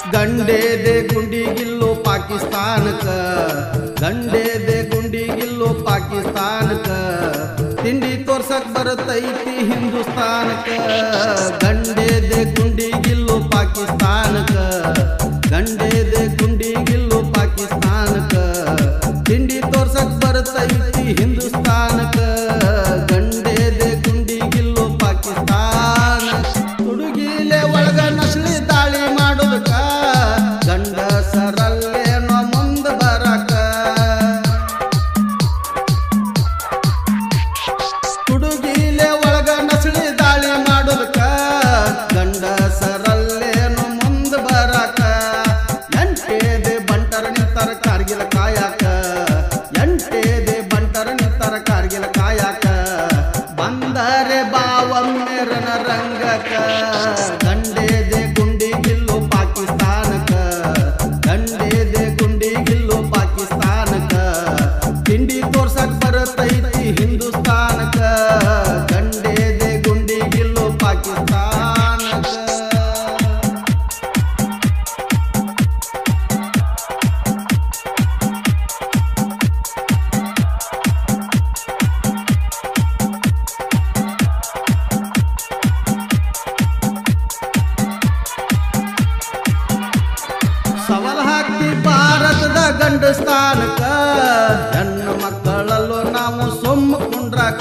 ಗಂಡೇದೆ ಗುಂಡಿಗಿಲ್ಲು ಪಾಕಿಸ್ತಾನಕ್ಕ ಗಂಡೇದೆ ಗುಂಡಿಗಿಲ್ಲು ಪಾಕಿಸ್ತಾನಕ್ಕ ತಿಂಡಿ ತೋರ್ಸಕ್ ಬರತೈತಿ ಹಿಂದೂಸ್ತಾನಕ್ಕ ಗಂಡೇದೆ ಗುಂಡಿಗಿಲ್ಲು ಪಾಕಿಸ್ತಾನಕ್ಕ ಗಂಡೇದೆ ಗುಂಡಿಗಿಲ್ಲು ಪಾಕಿಸ್ತಾನಕ್ಕ ತಿಂಡಿ ತೋರ್ಸಕ್ ಬರತೈತಿ ಹಿಂದೂಸ್ತಾನಕ್ಕ ಗಂಡೇದೆ ಗುಂಡಿಗಿಲ್ಲು ಪಾಕಿಸ್ತಾನ ಹುಡುಗಿಲೆ ಒಳಗ ನಸ್ಲಿ ದಾಳಿ ಮಾಡೋದಕ್ಕ ಗಂಡಸರಲ್ಲೇನೋ ಮುಂದೆ ಬರಕ ಹುಡುಗಿಲೆ ಒಳಗ ನಸಳಿ ದಾಳಿ ಮಾಡೋದಕ್ಕ ಗಂಡಸರಲ್ಲೇನು ಮುಂದೆ ಬರಾಕ ಎಂಟೇದೆ ಬಂಟರ ನಿಂತರ ಕಾರ್ಗಿಲ ಕಾಯಾಕ ಎಂಟೇದೆ ಬಂಟರ ನಿಂತರ ಕಾರ್ಗಿಲ ಕಾಯಾಕ ಬಂದರೆ ಬಾವಮ್ಮೆ ರಣರಂಗಕ ಗಂಡೇದೆ ಗುಂಡಿಗಿಲ್ಲು ಪಾಕಿಸ್ತಾನಕ ಗಂಡೇದೆ ಗುಂಡಿಗಿಲ್ಲು ಪಾಕಿಸ್ತಾನಕ ತಿಂಡಿ ತೋರ್ಸಕ್ ಬರತೈತಿ ಹಿಂದೂಸ್ತಾನಕ ಗಂಡೇದೆ ಗುಂಡಿಗಿಲ್ಲು ಪಾಕಿಸ್ತಾನಕ ಸವಾಲ್ ಹಾಕಿ ಭಾರತದ ಗಂಡ ಸ್ಥಾನಕ್ಕ ಹೆಣ್ಣು ಮಕ್ಕಳಲ್ಲೂ ನಾವು ಸೊಮ್ಮ ಕುಂಡ್ರಾಕ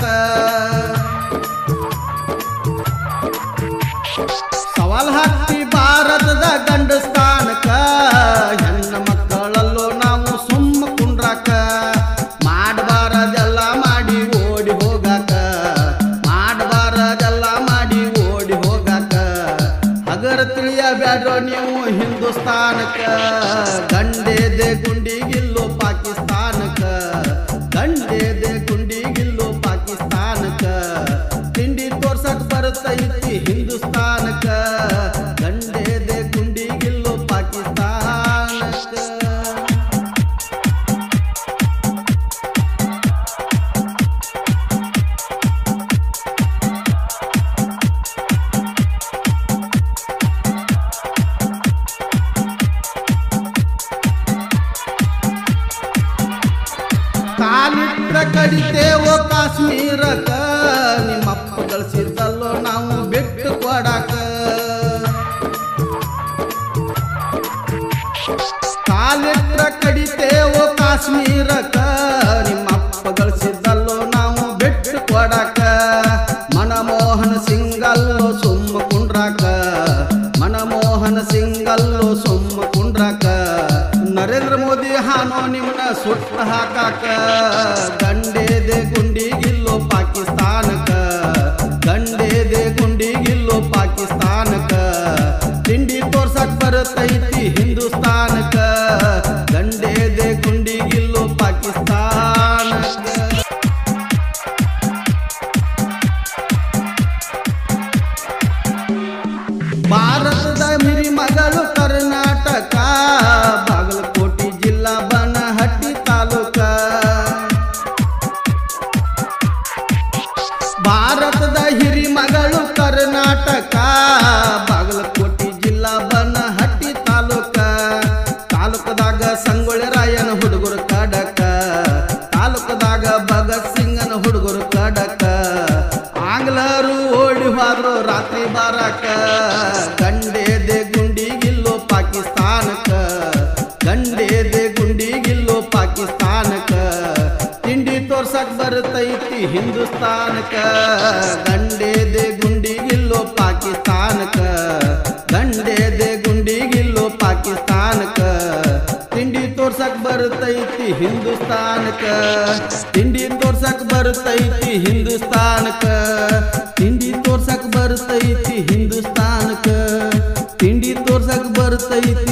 ಸವಾಲ್ ಹಾಕಿ ಭಾರತದ ಗಂಡ ಸ್ಥಾನಕ್ಕ ಹೆಣ್ಣು ಮಕ್ಕಳಲ್ಲೂ ನಾವು ಸುಮ್ಮ ಕುಂಡ್ರಾಕ ಮಾಡಬಾರದೆಲ್ಲ ಮಾಡಿ ಓಡಿ ಹೋಗಾಕ ಮಾಡಬಾರದೆಲ್ಲ ಮಾಡಿ ಓಡಿ ಹೋಗಾಕ ಹಗರ ತಿಳಿಯಬೇಡ್ರೋ ನೀವು ಹಿಂದೂಸ್ತಾನಕ್ಕ ಗಂಡೇದೆ ಗುಂಡಿಗಿಲ್ಲು ಪಾಕಿಸ್ತಾನಕ್ಕ ಗಂಡೇದೆ ಗುಂಡಿಗಿಲ್ಲು ಪಾಕಿಸ್ತಾನಕ್ಕ ತಿಂಡಿ ತೋರ್ಸಕ್ ಬರ್ತೈತಿ ಹಿಂದೂಸ್ತಾನಕ್ಕ ಗಂಡೇದೆ ಗುಂಡಿಗಿಲ್ಲು ಪಾಕಿಸ್ತಾನಕ್ಕ ಕಾಲಿಟ್ರ ಕಡಿತೇವೋ ಕಾಶ್ಮೀರಕ ನಿಮ್ಮಪ್ಪ ಗಳಿಸಿದ್ದಲ್ಲೋ ನಾವು ಬಿಟ್ಟು ಕೊಡಾಕ ಕಾಲಿಟ್ರ ಕಡಿತೇವೋ ಕಾಶ್ಮೀರಕ ನಿಮ್ಮಪ್ಪ ಗಳಿಸಿದ್ದಲ್ಲೋ ನಾವು ಬಿಟ್ಟು ಕೊಡಾಕ ಮನಮೋಹನ ಸಿಂಗಲ್ಲೋ ಸುಮ್ಮ ಕುಂಡ್ರಾಕ ಮನಮೋಹನ ಸಿಂಗಲ್ಲೋ ಸುಮ್ಮ ಕುಂಡ್ರಾಕ ನರೇಂದ್ರ ಮೋದಿ ಹಾನೋ ನಿಮ್ಮನ್ನ ಸುಟ್ಟು ಹಾಕಾಕ ಗಂಡೇದೆ ಗುಂಡಿಗಿಲ್ಲೋ ಪಾಕಿಸ್ತಾನಕ ಗಂಡೇದೆ ಗುಂಡಿಗಿಲ್ಲೋ ಪಾಕಿಸ್ತಾನಕ ತಿಂಡಿ ತೋರ್ಸಕ್ ಬರತೈತಿ ಹಿಂದೂಸ್ತಾನಕ ಗಂಡೇದೆ ಗುಂಡಿಗಿಲ್ಲೋ ಪಾಕಿಸ್ತಾನಕ ಭಾರತದ ಮಿರಿ ಮಗಳು ಕರ್ನಾಟಕ ಬಾಗಲಕೋಟೆ ಜಿಲ್ಲಾ ಬನಹಟ್ಟಿ ತಾಲೂಕ ಭಾರತದ ಹಿರಿ ಮಗಳು ಕರ್ನಾಟಕ ಬಾಗಲಕೋಟೆ ಜಿಲ್ಲಾ ಬನಹಟ್ಟಿ ತಾಲೂಕ ತಾಲೂಕದಾಗ ಸಂಗೊಳ್ಳಿ ರಾಯನ ಹುಡುಗರು ಕಡಕ ತಾಲೂಕದಾಗ ಭಗತ್ ಸಿಂಗನ ಹುಡುಗರು ಕಡಕ ಆಂಗ್ಲರು ಓಡಿ ಹೋದ್ರು ರಾತ್ರಿ ಬಾರಕ ಗಂಡೇದೆ ಗುಂಡಿಗಿಲ್ಲೋ ಪಾಕಿಸ್ತಾನಕ ಗಂಡೇದೆ ಗುಂಡಿಗಿಲ್ಲೋ ಪಾಕಿಸ್ತಾನಕ ತಿಂಡಿ ತೋರ್ಸಕ್ ಬರ್ತೈತಿ ಹಿಂದೂಸ್ತಾನಕ ಗಂಡೇದೆ ಗುಂಡಿಗಿಲ್ಲೋ ಪಾಕಿಸ್ತಾನಕ ಗಂಡೇದೆ ಗುಂಡಿಗಿಲ್ಲೋ ಪಾಕಿಸ್ತಾನಕ ತಿಂಡಿ ತೋರ್ಸಕ್ ಬರ್ತೈತಿ ಹಿಂದೂಸ್ತಾನಕ ತಿಂಡಿ ತೋರ್ಸಕ್ ಬರ್ತೈತಿ ಹಿಂದೂಸ್ತಾನಕ ತಿಂಡಿ ತೋರ್ಸಕ್ ಬರ್ತೈತಿ ಹಿಂದೂಸ್ತಾನಕ ತಿಂಡಿ ತೋರ್ಸಕ್ ಬರ್ತೈತಿ